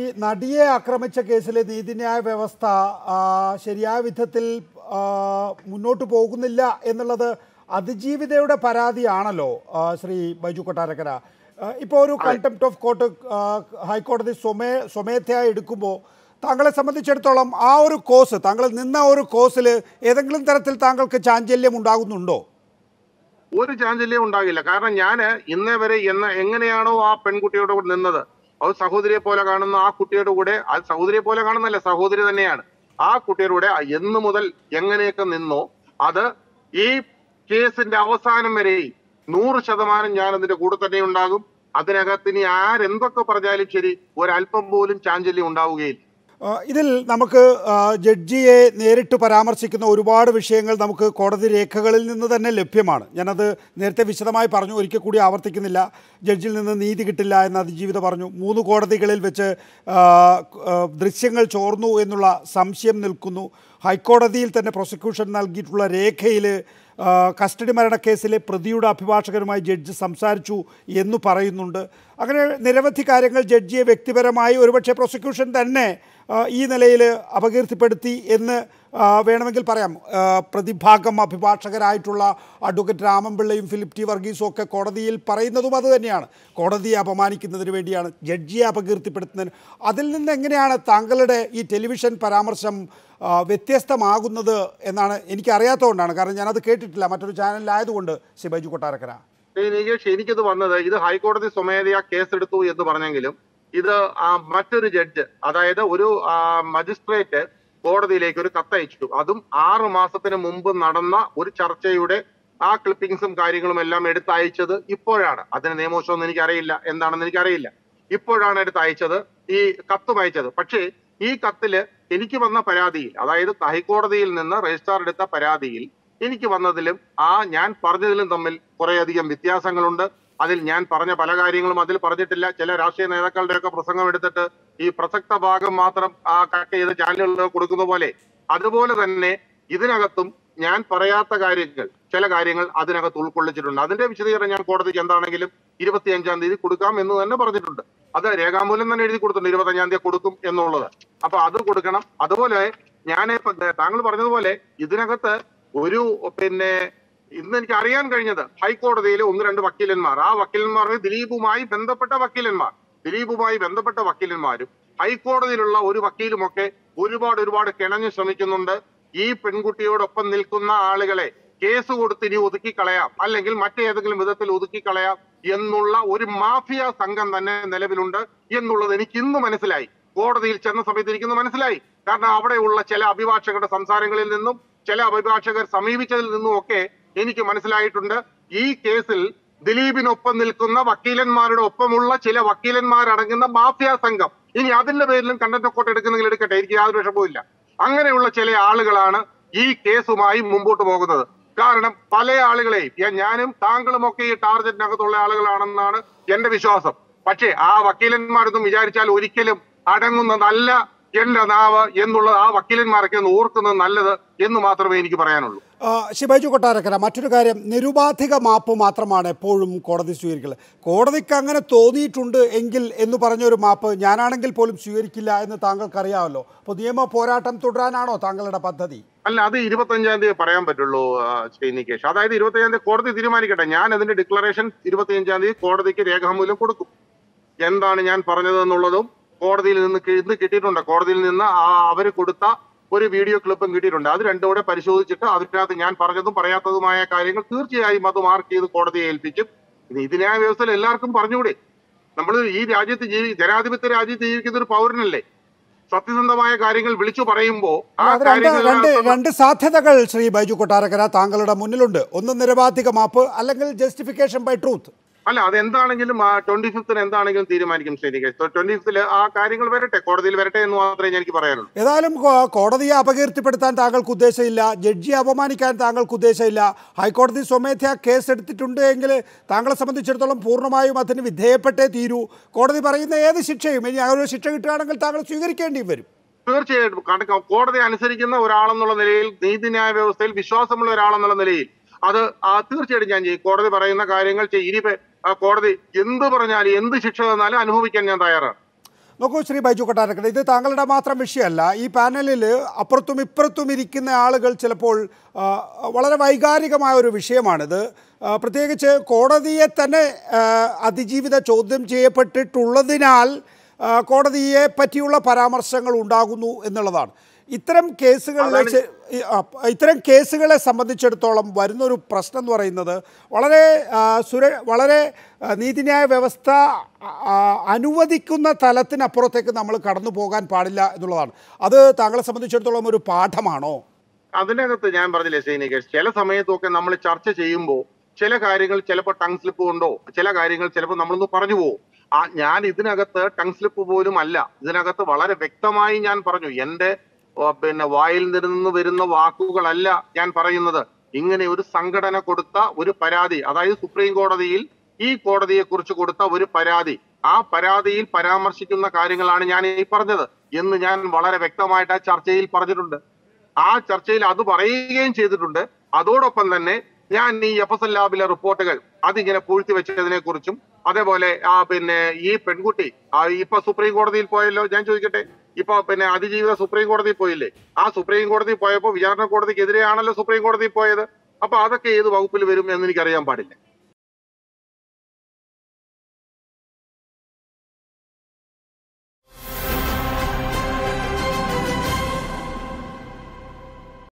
നടിയെ ആക്രമിച്ച കേസിലെ നീതിന്യായ വ്യവസ്ഥ ആ, ശരിയായ വിധത്തിൽ ആ, മുന്നോട്ട് പോകുന്നില്ല എന്നുള്ളത് അതിജീവിതയുടെ പരാതിയാണല്ലോ ആ, ശ്രീ ബൈജു കൊട്ടാരക്കര ആ, ഇപ്പോൾ ഒരു കണ്ടംപ്റ്റ് ഓഫ് കോർട്ട് ആ, ഹൈക്കോടതി സ്വമേ സ്വമേധയായി എടുക്കുമ്പോൾ താങ്കളെ സംബന്ധിച്ചിടത്തോളം ആ ഒരു കോഴ്സ് താങ്കൾ നിന്ന ഒരു കോഴ്സിൽ ഏതെങ്കിലും തരത്തിൽ താങ്കൾക്ക് ചാഞ്ചല്യം ഉണ്ടാകുന്നുണ്ടോ ഒരു ചാഞ്ചല്യം ഉണ്ടാകില്ല കാരണം ഞാൻ ഇന്നേ വരെ എന്ന എങ്ങനെയാണോ ആ പെൺകുട്ടിയോട് കൂടെ നിന്നത് അത് സഹോദരിയെ പോലെ കാണുന്ന ആ കുട്ടിയുടെ കൂടെ അത് സഹോദരിയെ പോലെ കാണുന്നല്ല സഹോദരി തന്നെയാണ് ആ കുട്ടിയുടെ കൂടെ എന്ന് മുതൽ എങ്ങനെയൊക്കെ നിന്നോ അത് ഈ കേസിന്റെ അവസാനം വരെയും നൂറ് ശതമാനം ഞാൻ അതിന്റെ കൂടെ തന്നെ ഉണ്ടാകും അതിനകത്ത് ഇനി ആരെന്തൊക്കെ പറഞ്ഞാലും ശരി ഒരല്പം പോലും ചാഞ്ചല്യം ഉണ്ടാവുകയില്ല ആ, ഇതിൽ നമുക്ക് ആ, ജഡ്ജിയെ നേരിട്ട് പരാമർശിക്കുന്ന ഒരുപാട് വിഷയങ്ങൾ നമുക്ക് കോടതി രേഖകളിൽ നിന്ന് തന്നെ ലഭ്യമാണ് ഞാനത് നേരത്തെ വിശദമായി പറഞ്ഞു ഒരിക്കൽ കൂടി ആവർത്തിക്കുന്നില്ല ജഡ്ജിൽ നിന്ന് നീതി കിട്ടില്ല എന്ന് അതിജീവിത പറഞ്ഞു മൂന്ന് കോടതികളിൽ വെച്ച് ആ, ആ, ദൃശ്യങ്ങൾ ചോർന്നു എന്നുള്ള സംശയം നിൽക്കുന്നു ഹൈക്കോടതിയിൽ തന്നെ പ്രോസിക്യൂഷൻ നൽകിയിട്ടുള്ള രേഖയിൽ ആ, കസ്റ്റഡി മരണക്കേസിലെ പ്രതിയുടെ അഭിഭാഷകരുമായി ജഡ്ജി സംസാരിച്ചു എന്ന് പറയുന്നുണ്ട് അങ്ങനെ നിരവധി കാര്യങ്ങൾ ജഡ്ജിയെ വ്യക്തിപരമായി ഒരുപക്ഷെ പ്രോസിക്യൂഷൻ തന്നെ ആ, ഈ നിലയിൽ അപകീർത്തിപ്പെടുത്തി എന്ന് ആ, വേണമെങ്കിൽ പറയാം ആ, പ്രതിഭാഗം അഭിഭാഷകരായിട്ടുള്ള അഡ്വക്കേറ്റ് രാമൻപിള്ളയും ഫിലിപ്പ് ടി വർഗീസും ഒക്കെ കോടതിയിൽ പറയുന്നതും അത് തന്നെയാണ് കോടതിയെ അപമാനിക്കുന്നതിന് വേണ്ടിയാണ് ജഡ്ജിയെ അപകീർത്തിപ്പെടുത്തുന്നതിന് അതിൽ നിന്ന് എങ്ങനെയാണ് താങ്കളുടെ ഈ ടെലിവിഷൻ പരാമർശം ആ, വ്യത്യസ്തമാകുന്നത് എന്നാണ് എനിക്ക് അറിയാത്തതുകൊണ്ടാണ് കാരണം ഞാനത് കേട്ടിട്ടില്ല മറ്റൊരു ചാനലിലായതുകൊണ്ട് ശ്രീ ബൈജു കൊട്ടാരക്കര നികേഷ് എനിക്കിത് വന്നത് ഇത് ഹൈക്കോടതി സ്വമേധയാ കേസെടുത്തു എന്ന് പറഞ്ഞെങ്കിലും ഇത് ആ, മറ്റൊരു ജഡ്ജ് അതായത് ഒരു ആ, മജിസ്ട്രേറ്റ് കോടതിയിലേക്ക് ഒരു കത്തയച്ചു അതും ആറ് മാസത്തിന് മുമ്പ് നടന്ന ഒരു ചർച്ചയുടെ ആ ക്ലിപ്പിംഗ്സും കാര്യങ്ങളും എല്ലാം എടുത്തയച്ചത് ഇപ്പോഴാണ് അതിന് നിയമവശമൊന്നും എനിക്കറിയില്ല എന്താണെന്ന് എനിക്കറിയില്ല ഇപ്പോഴാണ് എടുത്തയച്ചത് ഈ കത്തും അയച്ചത് പക്ഷേ ഈ കത്തില് എനിക്ക് വന്ന പരാതിയിൽ അതായത് ഹൈക്കോടതിയിൽ നിന്ന് രജിസ്ട്രാർ എടുത്ത പരാതിയിൽ എനിക്ക് വന്നതിലും ആ ഞാൻ പറഞ്ഞതിലും തമ്മിൽ കുറേയധികം വ്യത്യാസങ്ങളുണ്ട് അതിൽ ഞാൻ പറഞ്ഞ പല കാര്യങ്ങളും അതിൽ പറഞ്ഞിട്ടില്ല ചില രാഷ്ട്രീയ നേതാക്കളുടെയൊക്കെ പ്രസംഗം എടുത്തിട്ട് ഈ പ്രസക്ത ഭാഗം മാത്രം ആ കട്ട് ചെയ്ത് ചാനലുകളിൽ കൊടുക്കുന്ന പോലെ അതുപോലെ തന്നെ ഇതിനകത്തും ഞാൻ പറയാത്ത കാര്യങ്ങൾ ചില കാര്യങ്ങൾ അതിനകത്ത് ഉൾക്കൊള്ളിച്ചിട്ടുണ്ട് അതിന്റെ വിശദീകരണം ഞാൻ കോടതിക്ക് എന്താണെങ്കിലും ഇരുപത്തിയഞ്ചാം തീയതി കൊടുക്കാം എന്ന് തന്നെ പറഞ്ഞിട്ടുണ്ട് അത് രേഖാമൂലം തന്നെ എഴുതി കൊടുത്തിട്ടുണ്ട് ഇരുപത്തഞ്ചാം തീയതി കൊടുക്കും എന്നുള്ളത് അപ്പൊ അത് കൊടുക്കണം അതുപോലെ ഞാൻ ഇപ്പൊ താങ്കൾ പറഞ്ഞതുപോലെ ഇതിനകത്ത് ഒരു പിന്നെ ഇന്ന് എനിക്ക് അറിയാൻ കഴിഞ്ഞത് ഹൈക്കോടതിയിലെ ഒന്ന് രണ്ട് വക്കീലന്മാർ ആ വക്കീലന്മാർ ദിലീപുമായി ബന്ധപ്പെട്ട വക്കീലന്മാർ ദിലീപുമായി ബന്ധപ്പെട്ട വക്കീലന്മാരും ഹൈക്കോടതിയിലുള്ള ഒരു വക്കീലുമൊക്കെ ഒരുപാട് ഒരുപാട് കിണഞ്ഞു ശ്രമിക്കുന്നുണ്ട് ഈ പെൺകുട്ടിയോടൊപ്പം നിൽക്കുന്ന ആളുകളെ കേസ് കൊടുത്ത് ഇനി ഒതുക്കി കളയാം അല്ലെങ്കിൽ മറ്റേതെങ്കിലും വിധത്തിൽ ഒതുക്കി കളയാം എന്നുള്ള ഒരു മാഫിയ സംഘം തന്നെ നിലവിലുണ്ട് എന്നുള്ളത് എനിക്ക് ഇന്ന് മനസ്സിലായി കോടതിയിൽ ചെന്ന സമയത്ത് എനിക്കിന്ന് മനസ്സിലായി കാരണം അവിടെയുള്ള ചില അഭിഭാഷകരുടെ സംസാരങ്ങളിൽ നിന്നും ചില അഭിഭാഷകർ സമീപിച്ചതിൽ നിന്നും ഒക്കെ എനിക്ക് മനസ്സിലായിട്ടുണ്ട് ഈ കേസിൽ ദിലീപിനൊപ്പം നിൽക്കുന്ന വക്കീലന്മാരുടെ ഒപ്പമുള്ള ചില വക്കീലന്മാരടങ്ങുന്ന മാഫിയ സംഘം ഇനി അതിന്റെ പേരിലും കണ്ടന്റ് കോട്ട് എടുക്കുന്നെങ്കിൽ എടുക്കട്ടെ എനിക്ക് യാതൊരു വിഷമവുമില്ല അങ്ങനെയുള്ള ചില ആളുകളാണ് ഈ കേസുമായി മുമ്പോട്ട് പോകുന്നത് കാരണം പല ആളുകളെയും ഞാൻ- ഞാനും താങ്കളും ഒക്കെ ഈ ടാർഗറ്റിനകത്തുള്ള ആളുകളാണെന്നാണ് എന്റെ വിശ്വാസം പക്ഷേ ആ വക്കീലന്മാരൊന്നും വിചാരിച്ചാൽ ഒരിക്കലും അടങ്ങുന്നതല്ല എന്റെ നാവ് എന്നുള്ളത് ആ വക്കീലന്മാരൊക്കെ ഒന്ന് ഓർക്കുന്നത് നല്ലത് എന്ന് മാത്രമേ എനിക്ക് പറയാനുള്ളൂ ആ, ശിവജു കൊട്ടാരക്കര മറ്റൊരു കാര്യം നിരുപാധിക മാപ്പ് മാത്രമാണ് എപ്പോഴും കോടതി സ്വീകരിക്കുന്നത് കോടതിക്ക് അങ്ങനെ തോന്നിയിട്ടുണ്ട് എങ്കിൽ എന്ന് പറഞ്ഞൊരു മാപ്പ് ഞാനാണെങ്കിൽ പോലും സ്വീകരിക്കില്ല എന്ന് താങ്കൾക്ക് അറിയാമല്ലോ അപ്പോൾ നിയമ പോരാട്ടം തുടരാനാണോ താങ്കളുടെ പദ്ധതി അല്ല അത് ഇരുപത്തഞ്ചാം തീയതി പറയാൻ പറ്റുള്ളൂ ആ, ശ്രീ നികേഷ് അതായത് ഇരുപത്തഞ്ചാം തീയതി കോടതി തീരുമാനിക്കട്ടെ ഞാൻ അതിന്റെ ഡിക്ലറേഷൻ ഇരുപത്തിയഞ്ചാം തീയതി കോടതിക്ക് രേഖാമൂലം കൊടുക്കും എന്താണ് ഞാൻ പറഞ്ഞതെന്നുള്ളതും കോടതിയിൽ നിന്ന് കി- ഇന്ന് കിട്ടിയിട്ടുണ്ട് കോടതിയിൽ നിന്ന് ആ അവര് കൊടുത്ത ഒരു വീഡിയോ ക്ലിപ്പും കിട്ടിയിട്ടുണ്ട് അത് രണ്ടും കൂടെ പരിശോധിച്ചിട്ട് അതിനകത്ത് ഞാൻ പറഞ്ഞതും പറയാത്തതുമായ കാര്യങ്ങൾ തീർച്ചയായും അത് മാർക്ക് ചെയ്ത് കോടതിയെ ഏൽപ്പിക്കും ഇത് ഇതിനായ വ്യവസ്ഥയിൽ എല്ലാവർക്കും പറഞ്ഞുകൂടെ നമ്മൾ ഈ രാജ്യത്ത് ജീവി ജനാധിപത്യ രാജ്യത്ത് ജീവിക്കുന്ന ഒരു പൗരനല്ലേ സത്യസന്ധമായ കാര്യങ്ങൾ വിളിച്ചു പറയുമ്പോ ആ അത് രണ്ട് രണ്ട് കാര്യങ്ങൾ രണ്ട് സാധ്യതകൾ ശ്രീ ബൈജു കൊട്ടാരക്കര താങ്കളുടെ മുന്നിലുണ്ട് ഒന്ന് നിരപാധിക മാപ്പ് അല്ലെങ്കിൽ ജസ്റ്റിഫിക്കേഷൻ ബൈ ട്രൂത്ത് അല്ല അതെന്താണെങ്കിലും ആ ട്വന്റി ഫിഫ്തിന് എന്താണെങ്കിലും തീരുമാനിക്കും ശരി ട്വന്റി ഫിഫ്തില് ആ കാര്യങ്ങൾ വരട്ടെ കോടതിയിൽ വരട്ടെ എന്ന് മാത്രമേ എനിക്ക് പറയാനുള്ളൂ ഏതായാലും കോ- കോടതിയെ അപകീർത്തിപ്പെടുത്താൻ താങ്കൾക്ക് ഉദ്ദേശമില്ല ജഡ്ജിയെ അപമാനിക്കാൻ താങ്കൾക്ക് ഉദ്ദേശമില്ല ഹൈക്കോടതി സ്വമേധയാ കേസ് എടുത്തിട്ടുണ്ട് എങ്കിൽ താങ്കളെ സംബന്ധിച്ചിടത്തോളം പൂർണ്ണമായും അതിന് വിധേയപ്പെട്ടേ തീരൂ കോടതി പറയുന്ന ഏത് ശിക്ഷയും ഇനി അങ്ങനെ ഒരു ശിക്ഷ കിട്ടുകയാണെങ്കിൽ താങ്കൾ സ്വീകരിക്കേണ്ടി വരും തീർച്ചയായിട്ടും കാരണം കോടതി അനുസരിക്കുന്ന ഒരാളെന്നുള്ള നിലയിൽ നീതിന്യായ വ്യവസ്ഥയിൽ വിശ്വാസമുള്ള ഒരാളെന്നുള്ള നിലയിൽ അത് ആ തീർച്ചയായിട്ടും ഞാൻ ചെയ്യും കോടതി പറയുന്ന കാര്യങ്ങൾ ചെയ്യും ഇനി ഇപ്പൊ, ആ, കോടതി എന്ത് പറഞ്ഞാലും എന്ത് ശിക്ഷ തന്നാലും അനുഭവിക്കാൻ ഞാൻ തയ്യാറാണ് നോക്കൂ ശ്രീ ബൈജു കൊട്ടാരക്കര ഇത് താങ്കളുടെ മാത്രം വിഷയമല്ല ഈ പാനലിൽ അപ്പുറത്തും ഇപ്പുറത്തും ഇരിക്കുന്ന ആളുകൾ ചിലപ്പോൾ ആ, വളരെ വൈകാരികമായ ഒരു വിഷയമാണിത് ആ, പ്രത്യേകിച്ച് കോടതിയെ തന്നെ ആ, അതിജീവിത ചോദ്യം ചെയ്യപ്പെട്ടിട്ടുള്ളതിനാൽ ആ, കോടതിയെ പറ്റിയുള്ള പരാമർശങ്ങൾ ഉണ്ടാകുന്നു എന്നുള്ളതാണ് ഇത്തരം കേസുകളിലെ അതാണ് ചെ- ഈ, ആ, ഇത്തരം കേസുകളെ സംബന്ധിച്ചിടത്തോളം വരുന്നൊരു പ്രശ്നം എന്ന് പറയുന്നത് വളരെ ആ, സുര വളരെ ആ, നീതിന്യായ വ്യവസ്ഥ ആ, അനുവദിക്കുന്ന തലത്തിനപ്പുറത്തേക്ക് നമ്മൾ കടന്നു പോകാൻ പാടില്ല എന്നുള്ളതാണ് അത് താങ്കളെ സംബന്ധിച്ചിടത്തോളം ഒരു പാഠമാണോ അതിനകത്ത് ഞാൻ പറഞ്ഞില്ലേ സൈനികേഷ് ചില സമയത്തൊക്കെ നമ്മൾ ചർച്ച ചെയ്യുമ്പോൾ ചില കാര്യങ്ങൾ ചിലപ്പോൾ ടങ് സ്ലിപ്പ് കൊണ്ടോ ചില കാര്യങ്ങൾ ചിലപ്പോൾ നമ്മളൊന്ന് പറഞ്ഞു പോകും ആ ഞാൻ ഇതിനകത്ത് ടങ് സ്ലിപ്പ് പോലും അല്ല ഇതിനകത്ത് വളരെ വ്യക്തമായി ഞാൻ പറഞ്ഞു എന്റെ ഓ, പിന്നെ വായിൽ നിന്ന് വരുന്ന വാക്കുകളല്ല ഞാൻ പറയുന്നത് ഇങ്ങനെ ഒരു സംഘടന കൊടുത്ത ഒരു പരാതി അതായത് സുപ്രീം കോടതിയിൽ ഈ കോടതിയെ കുറിച്ച് കൊടുത്ത ഒരു പരാതി ആ പരാതിയിൽ പരാമർശിക്കുന്ന കാര്യങ്ങളാണ് ഞാൻ ഈ പറഞ്ഞത് എന്ന് ഞാൻ വളരെ വ്യക്തമായിട്ട് ആ ചർച്ചയിൽ പറഞ്ഞിട്ടുണ്ട് ആ ചർച്ചയിൽ അത് പറയുകയും ചെയ്തിട്ടുണ്ട് അതോടൊപ്പം തന്നെ ഞാൻ ഈ എഫ് എസ് എൽ ലാബിലെ റിപ്പോർട്ടുകൾ അതിങ്ങനെ പൂഴ്ത്തി വെച്ചതിനെ കുറിച്ചും അതേപോലെ ആ പിന്നെ ഈ പെൺകുട്ടി ആ ഇപ്പൊ സുപ്രീം കോടതിയിൽ പോയല്ലോ ഞാൻ ചോദിക്കട്ടെ ഇപ്പൊ പിന്നെ അതിജീവിത സുപ്രീം കോടതിയിൽ പോയില്ലേ ആ സുപ്രീം കോടതിയിൽ പോയപ്പോ വിചാരണ കോടതിക്കെതിരെയാണല്ലോ സുപ്രീം കോടതിയിൽ പോയത് അപ്പൊ അതൊക്കെ ഏത് വകുപ്പിൽ വരും എന്ന് എനിക്ക് അറിയാൻ പാടില്ല